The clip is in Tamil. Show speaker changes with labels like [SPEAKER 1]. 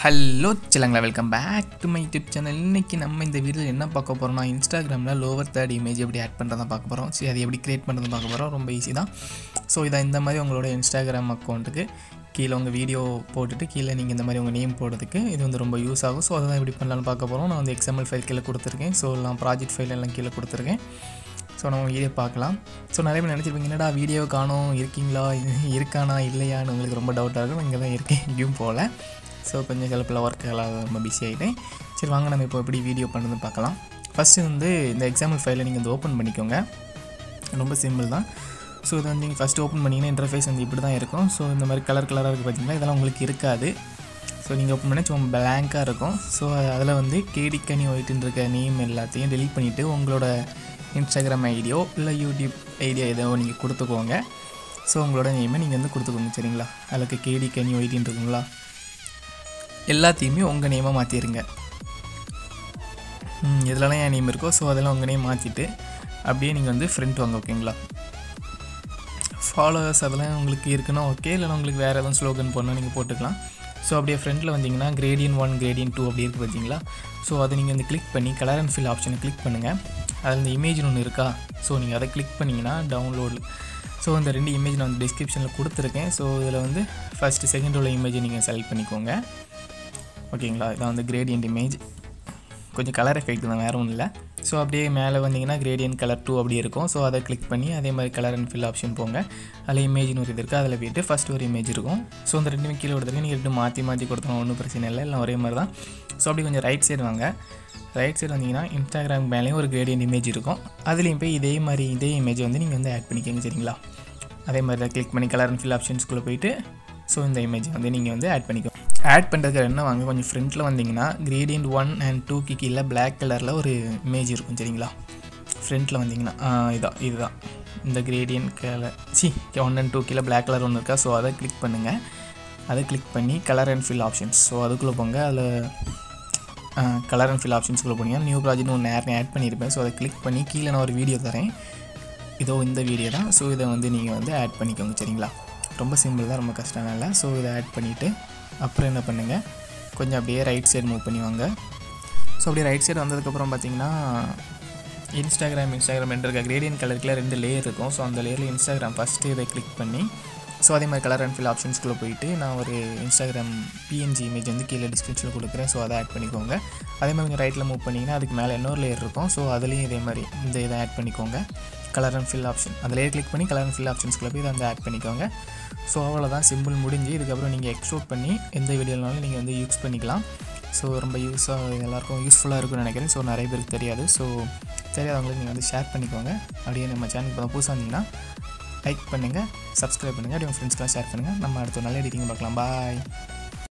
[SPEAKER 1] ஹலோ சிலங்களா welcome back to my YouTube channel இன்றைக்கி நம்ம இந்த வீடியோவில் என்ன பார்க்க போகிறோம்னா இன்ஸ்டாகிராமில் லோவர் தேர்ட் இமேஜ் எப்படி ஆட் பண்ணுறதா பார்க்க போகிறோம் சரி அது எப்படி க்ரியேட் பண்ணுறது பார்க்க போகிறோம் ரொம்ப ஈஸி தான் ஸோ இதை இந்த மாதிரி உங்களோட இன்ஸ்டாகிராம் அக்கௌண்ட்டுக்கு கீழே உங்கள் வீடியோ போட்டுட்டு கீழே நீங்கள் இந்த மாதிரி உங்கள் நேம் போடுறதுக்கு இது வந்து ரொம்ப யூஸ் ஆகும் ஸோ அதை எப்படி பண்ணலாம்னு பார்க்க போகிறோம் நான் வந்து எக்ஸாம்பிள் ஃபைல் கீழே கொடுத்துருக்கேன் ஸோ நான் ப்ராஜெக்ட் ஃபைல் எல்லாம் கீழே கொடுத்துருக்கேன் ஸோ நம்ம வீடியோ பார்க்கலாம் ஸோ நிறைய பேர் நினச்சிருப்பீங்க என்னடா வீடியோ காணோம் இருக்கீங்களா இருக்கானா இல்லையான்னு உங்களுக்கு ரொம்ப டவுட்டாக இருக்கும் இங்கே தான் இருக்கேன் எங்கேயும் போகல ஸோ கொஞ்சம் ஹெல்ப்பில் ஒர்க் எல்லாம் ரொம்ப பிஸி ஆகிட்டேன் சரி வாங்க நம்ம இப்போ எப்படி வீடியோ பண்ணுறதுன்னு பார்க்கலாம் ஃபஸ்ட்டு வந்து இந்த எக்ஸாம்பிள் ஃபைலை நீங்கள் வந்து ஓப்பன் பண்ணிக்கோங்க ரொம்ப சிம்பிள் தான் ஸோ இதை வந்து நீங்கள் ஃபஸ்ட்டு ஓப்பன் பண்ணிங்கன்னா இன்டர்ஃபேஸ் வந்து இப்படி தான் இருக்கும் ஸோ இந்த மாதிரி கலர் கலராக இருக்குது பார்த்தீங்களா இதெல்லாம் உங்களுக்கு இருக்காது ஸோ நீங்கள் ஓப்பன் பண்ணி சும்மா பிளாங்காக இருக்கும் ஸோ அதில் வந்து கேடிக்கனி ஒயிட்டுன்னு இருக்க நேம் எல்லாத்தையும் டெலீட் பண்ணிவிட்டு உங்களோட இன்ஸ்டாகிராம் ஐடியோ இல்லை யூடியூப் ஐடியா ஏதோ நீங்கள் கொடுத்துக்கோங்க ஸோ உங்களோட நேமை நீங்கள் வந்து கொடுத்துக்கோங்க சரிங்களா அதில் கேடி கனி ஒயிட்டின்னு இருக்குங்களா எல்லாத்தையுமே உங்கள் நேமாக மாற்றிடுங்க எதுலலாம் என் நேம் இருக்கோ ஸோ அதெல்லாம் உங்கள் நேம் மாற்றிட்டு அப்படியே நீங்கள் வந்து ஃப்ரெண்ட் வாங்க ஓகேங்களா ஃபாலோவர்ஸ் அதெல்லாம் உங்களுக்கு இருக்குன்னா ஓகே இல்லைனா உங்களுக்கு வேறு எதுவும் ஸ்லோகன் போடணும் நீங்கள் போட்டுக்கலாம் ஸோ அப்படியே ஃப்ரெண்டில் வந்தீங்கன்னா கிரேடியன் ஒன் கிரேடியன் டூ அப்படி இருக்குது பார்த்தீங்களா ஸோ அதை நீங்கள் வந்து கிளிக் பண்ணி கலர் அண்ட் ஃபில் ஆப்ஷனை கிளிக் பண்ணுங்கள் அதில் இந்த இமேஜ்னு ஒன்று இருக்கா ஸோ நீங்கள் அதை கிளிக் பண்ணிங்கன்னா டவுன்லோடு ஸோ இந்த ரெண்டு இமேஜ் நான் வந்து டிஸ்கிரிப்ஷனில் கொடுத்துருக்கேன் ஸோ இதில் வந்து ஃபஸ்ட்டு செகண்ட் உள்ள இமேஜை நீங்கள் செலக்ட் பண்ணிக்கோங்க ஓகேங்களா இதான் வந்து கிரேடியன்ட் இமேஜ் கொஞ்சம் கலர் எஃபெக்ட் தான் வேறு ஒன்றும் இல்லை ஸோ அப்படியே மேலே வந்தீங்கன்னா கிரேடியன் கலர் டூ அப்படி இருக்கும் ஸோ அதை கிளிக் பண்ணி அதே மாதிரி கலர் அண்ட் ஃபில் ஆப்ஷன் போங்க அதில் இமேஜ்னு ஒரு இது இருக்குது அதில் போய்ட்டு ஃபஸ்ட் ஒரு இமேஜ் இருக்கும் ஸோ அந்த ரெண்டுமே கீழே கொடுத்துருக்கு நீங்கள் ரெண்டும் மாற்றி மாற்றி கொடுத்தோம் ஒன்றும் பிரச்சனை இல்லை எல்லாம் ஒரே மாதிரி தான் ஸோ அப்படி கொஞ்சம் ரைட் சைடு வாங்க ரைட் சைடு வந்தீங்கன்னா இன்ஸ்டாகிராம் மேலேயும் ஒரு கிரேடியன் இமேஜ் இருக்கும் அதுலேயும் போய் இதே மாதிரி இதே இமேஜ் வந்து நீங்கள் வந்து ஆட் பண்ணிக்கோங்க சரிங்களா அதே மாதிரி தான் கிளிக் பண்ணி கலர் அண்ட் ஃபில் ஆப்ஷன்ஸ்குள்ளே போயிட்டு ஸோ இந்த இமேஜ் வந்து நீங்கள் வந்து ஆட் பண்ணிக்கோ ஆட் பண்ணுறதுக்கு என்ன வாங்க கொஞ்சம் ஃப்ரண்ட்டில் வந்தீங்கன்னா கிரேடியன்ட் ஒன் அண்ட் டூக்கு கீழே பிளாக் கலரில் ஒரு இமேஜ் இருக்கும் சரிங்களா ஃப்ரண்ட்டில் வந்தீங்கன்னா இதான் இதுதான் இந்த gradient colour C one and two கீழே பிளாக் கலர் ஒன்று இருக்கா ஸோ அதை கிளிக் பண்ணுங்கள் அதை கிளிக் பண்ணி colour and fill options so அதுக்குள்ளே போங்க அதில் கலர் அண்ட் ஃபில் ஆப்ஷன்ஸ்குள்ளே போனீங்கன்னா நியூ ப்ராஜெக்ட் ஒன்று நேரம் ஆட் பண்ணியிருப்பேன் ஸோ அதை கிளிக் பண்ணி கீழே நான் ஒரு வீடியோ தரேன் இதோ இந்த வீடியோ தான் ஸோ இதை வந்து நீங்கள் வந்து ஆட் பண்ணிக்கோங்க சரிங்களா ரொம்ப சிம்பிள் தான் ரொம்ப கஷ்டம் இல்லை ஸோ இதை ஆட் பண்ணிவிட்டு அப்புறம் என்ன பண்ணுங்கள் கொஞ்சம் அப்படியே ரைட் சைடு மூவ் பண்ணி வாங்க ஸோ அப்படியே ரைட் சைடு வந்ததுக்கப்புறம் பார்த்தீங்கன்னா இன்ஸ்டாகிராம் இன்ஸ்டாகிராம் ரெண்டு இருக்க கிரேடியன் கலருக்குள்ள ரெண்டு லேயர் இருக்கும் ஸோ அந்த லேயரில் இன்ஸ்டாகிராம் ஃபஸ்ட்டு இதை கிளிக் பண்ணி ஸோ அதே மாதிரி கலர் அண்ட் ஃபில் ஆப்ஷன்ஸ்குள்ளே போயிட்டு நான் ஒரு இன்ஸ்டாகிராம் பிஎன்ஜி இமேஜ் வந்து கீழே டிஸ்கிரிப்ஷனில் கொடுக்குறேன் ஸோ அதை ஆட் பண்ணிக்கோங்க அதே மாதிரி நீங்கள் ரைட்டில் மூவ் பண்ணிங்கன்னா அதுக்கு மேலே இன்னொரு லேயர் இருக்கும் ஸோ அதுலேயும் இதே மாதிரி இந்த இதை ஆட் பண்ணிக்கோங்க கலர் அண்ட் ஃபில் ஆப்ஷன் அந்த லேயர் கிளிக் பண்ணி கலர் அண்ட் ஃபில் ஆப்ஷன்ஸ்குள்ளே போய் இதை வந்து ஆட் பண்ணிக்கோங்க ஸோ அவ்வளோதான் சிம்பிள் முடிஞ்சு இதுக்கப்புறம் நீங்கள் எக்ஸ்போர்ட் பண்ணி எந்த வீடியோனாலும் நீங்கள் வந்து யூஸ் பண்ணிக்கலாம் ஸோ ரொம்ப யூஸாக எல்லாருக்கும் யூஸ்ஃபுல்லாக இருக்கும்னு நினைக்கிறேன் ஸோ நிறைய பேருக்கு தெரியாது ஸோ தெரியாதவங்களுக்கு நீங்கள் வந்து ஷேர் பண்ணிக்கோங்க அப்படியே நம்ம சேனல் இப்போ புதுசாக இருந்தீங்கன்னா லைக் பண்ணுங்கள் சப்ஸ்கிரைப் பண்ணுங்கள் அப்படியே உங்கள் ஃப்ரெண்ட்ஸ்க்கெலாம் ஷேர் பண்ணுங்கள் நம்ம அடுத்த நல்ல எடிட்டிங் பார்க்கலாம் பாய்